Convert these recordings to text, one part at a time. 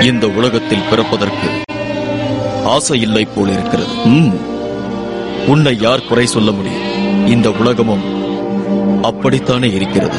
இந்த உலகத்தில் பிறப்பதற்கு ஆசை இல்லை போல் இருக்கிறது ம். உன்னை யார் குறை சொல்ல முடியும் இந்த உலகமும் அப்படித்தானே இருக்கிறது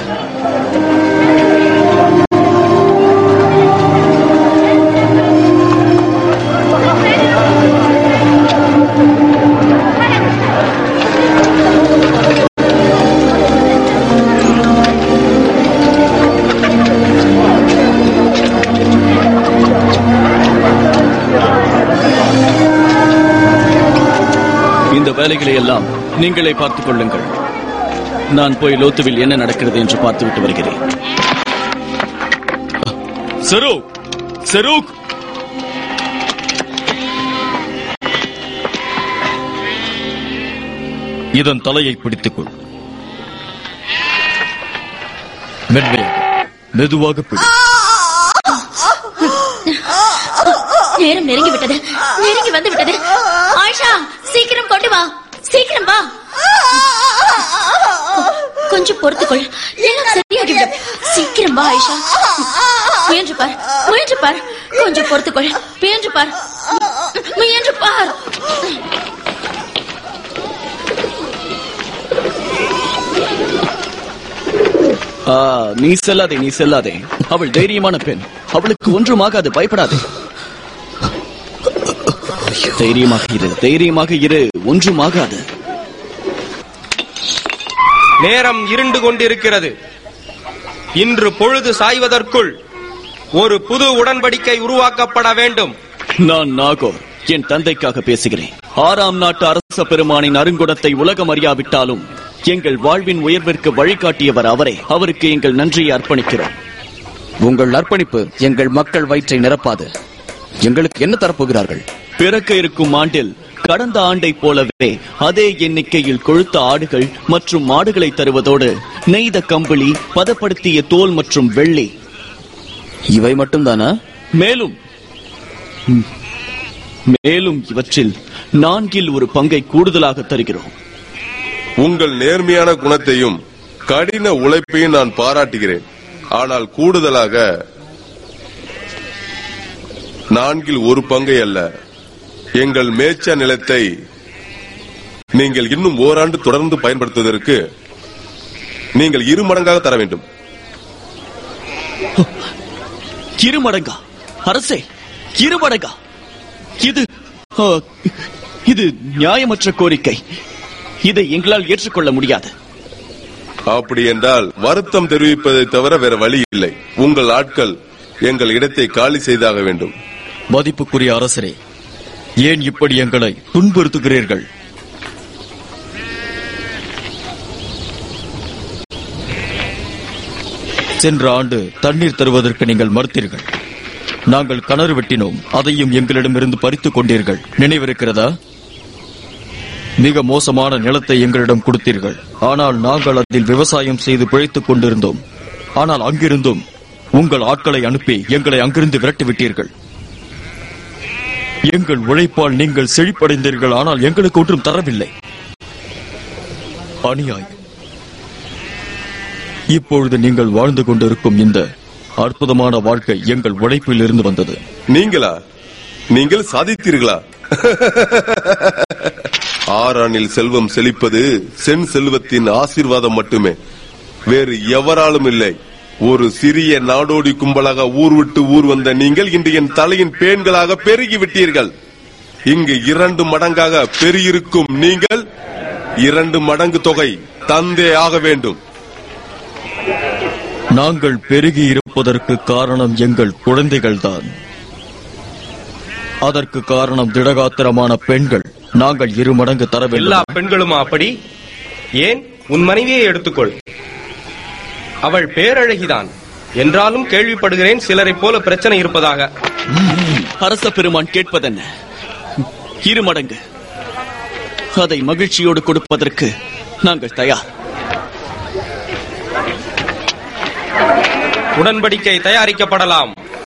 இந்த வேலைகளை எல்லாம் நீங்களே பார்த்துக் கொள்ளுங்கள் நான் போய் லோத்துவில் என்ன நடக்கிறது என்று பார்த்துவிட்டு வருகிறேன் செரூக் செரூக் இதன் தலையை பிடித்துக்கொள் மென்மையாக மெதுவாக பிடி நேரம் நெருங்கி விட்டது நெருங்கி வந்து விட்டது ஆயிஷா சீக்கிரம் கொண்டு வா சீக்கிரம் வா கொஞ்சம் பொறுத்துக்கொள் எல்லாம் சரியாகிவிடும் சீக்கிரம் வா ஆயிஷா முயன்று பார் முயன்று பார் கொஞ்சம் பொறுத்துக்கொள் முயன்று பார் முயன்று பார் ஆ, நீ செல்லாதே நீ செல்லாதே அவள் தைரியமான பெண் அவளுக்கு ஒன்றும் ஆகாது பயப்படாதே தைரியமாக இரு தைரியமாக இரு ஒன்றும் ஆகாது நேரம் இருண்டு கொண்டிருக்கிறது இன்று பொழுது சாய்வதற்குள் ஒரு புது உடன்படிக்கை உருவாக்கப்பட வேண்டும் நான் நாகோர் என் தந்தைக்காக பேசுகிறேன் ஆறாம் நாட்டு அரச பெருமானின் அருங்குணத்தை உலகம் அறியாவிட்டாலும் எங்கள் வாழ்வின் உயர்விற்கு வழிகாட்டியவர் அவரே அவருக்கு எங்கள் நன்றியை அர்ப்பணிக்கிறோம் உங்கள் அர்ப்பணிப்பு எங்கள் மக்கள் வயிற்றை நிரப்பாது எங்களுக்கு என்ன தரப்போகிறார்கள் பிறக்க இருக்கும் ஆண்டில் கடந்த ஆண்டைப் போலவே அதே எண்ணிக்கையில் கொழுத்த ஆடுகள் மற்றும் மாடுகளை தருவதோடு நெய்த கம்பளி பதப்படுத்திய தோல் மற்றும் வெள்ளி இவை மட்டும்தானா மேலும் ம், மேலும் இவற்றில் நான்கில் ஒரு பங்கை கூடுதலாக தருகிறோம் உங்கள் நேர்மையான குணத்தையும் கடின உழைப்பையும் நான் பாராட்டுகிறேன் ஆனால் கூடுதலாக நான்கில் ஒரு பங்கை அல்ல எங்கள் மேய்ச்ச நிலத்தை நீங்கள் இன்னும் ஓராண்டு தொடர்ந்து பயன்படுத்துவதற்கு நீங்கள் இரு மடங்காக தர வேண்டும் இருமடங்கா அரசே இருமடங்கா இது ஆ, இது நியாயமற்ற கோரிக்கை இதை எங்களால் ஏற்றுக்கொள்ள முடியாது அப்படி என்றால் வருத்தம் தெரிவிப்பதை தவிர வேற வழி இல்லை உங்கள் ஆட்கள் எங்கள் இடத்தை காலி செய்தாக வேண்டும் மதிப்புக்குரிய அரசரே ஏன் இப்படி எங்களை துன்புறுத்துகிறீர்கள் சென்ற ஆண்டு தண்ணீர் தருவதற்கு நீங்கள் மறுத்தீர்கள் நாங்கள் கிணறு வெட்டினோம் அதையும் எங்களிடமிருந்து பறித்துக் கொண்டீர்கள் நினைவிருக்கிறதா மிக மோசமான நிலத்தை எங்களிடம் கொடுத்தீர்கள் ஆனால் நாங்கள் அதில் விவசாயம் செய்து பிழைத்துக் கொண்டிருந்தோம் ஆனால் அங்கிருந்தும் உங்கள் ஆட்களை அனுப்பி எங்களை அங்கிருந்து விரட்டி விட்டீர்கள் எங்கள் உழைப்பால் நீங்கள் செழிப்படைந்தீர்கள் ஆனால் எங்களுக்கு ஒன்றும் தரவில்லை அநியாயம் இப்பொழுது நீங்கள் வாழ்ந்து கொண்டிருக்கும் இந்த அற்புதமான வாழ்க்கை எங்கள் உழைப்பில் இருந்து வந்தது நீங்களா நீங்கள் சாதித்தீர்களா ஆறானில் செல்வம் செழிப்பது சென் செல்வத்தின் ஆசீர்வாதம் மட்டுமே வேறு எவராலும் இல்லை ஒரு சிறிய நாடோடி கும்பலாக ஊர் விட்டு ஊர் வந்த நீங்கள் இன்று என் தலையின் பேன்களாக பெருகி விட்டீர்கள் இங்கு இரண்டு மடங்காக பெருகிருக்கும் நீங்கள் இரண்டு மடங்கு தொகை தந்தே ஆக வேண்டும் நாங்கள் பெருகி இருப்பதற்கு காரணம் எங்கள் குழந்தைகள்தான் அதற்கு காரணம் திடகாத்திரமான பெண்கள் நாங்கள் இரு மடங்கு தர எல்லா வேண்டும் பெண்களுமா அப்படி ஏன் உன் மனைவியை எடுத்துக்கொள் அவள் பேரழகிதான் என்றாலும் கேள்விப்படுகிறேன் சிலரைப் போல பிரச்சனை இருப்பதாக அரச பெருமான் கேட்பதென்ன இரு மடங்கு அதை மகிழ்ச்சியோடு கொடுப்பதற்கு நாங்கள் தயார் உடன்படிக்கை தயாரிக்கப்படலாம்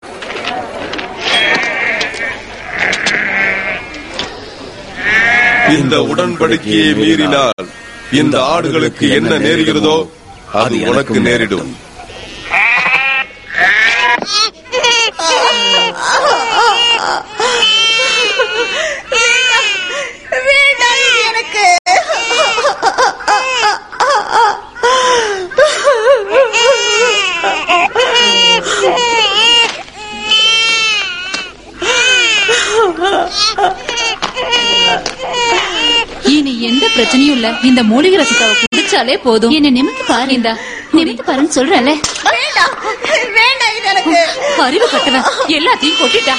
இந்த உடன்படிக்கையை மீறினால் இந்த ஆடுகளுக்கு என்ன நேருகிறதோ அது உனக்கு நேரிடும் இனி எந்த பிரச்சனையும் இல்ல இந்த மூலிகை ரசத்தாவை குடிச்சாலே போதும் என்ன நிமித்து பாரு இந்தா நிமித்து பாருன்னு சொல்றல வேண்டாம் வேண்டாம் இது எனக்கு அறிவு கட்டவன் எல்லாத்தையும் கொட்டிட்டா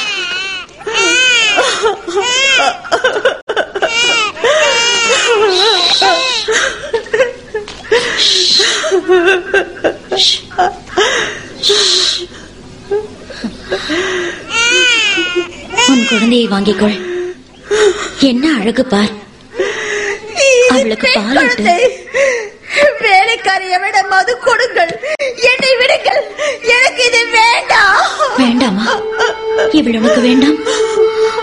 உன் குழந்தையை வாங்கிக்கொள் என்ன அழகு பார் அவளுக்கு பெண் பால் ஊட்டு. குழந்தை. வேலைக்காரியை விட மது கொடுங்கள் என்னை விடுங்கள் எனக்கு இது வேண்டாம் வேண்டாமா இவள் உனக்கு வேண்டாம்